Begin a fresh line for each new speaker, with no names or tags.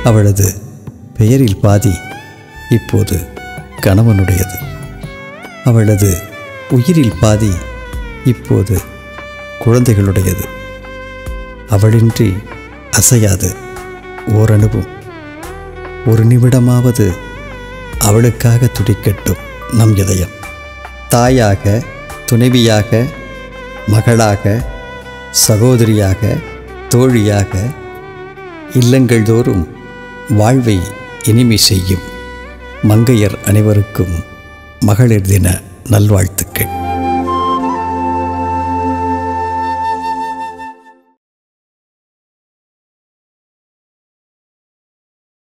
அவளது பெயரில் பாதி இப்போது கணவனுடையது அவளது உயிரில் பாதி இப்போது குழந்தைகளுடையது அவளின்றி அசையாது ஓரணுவும் ஒரு நிமிடமாவது அவளுக்காக துடிக்கட்டும் நம் இதயம் தாயாக துணைவியாக மகளாக சகோதரியாக தோழியாக இல்லங்கள் தோறும் வாழ்வை இனிமை செய்யும் மங்கையர் அனைவருக்கும் மகளிர் தின நல்வாழ்த்துக்கள்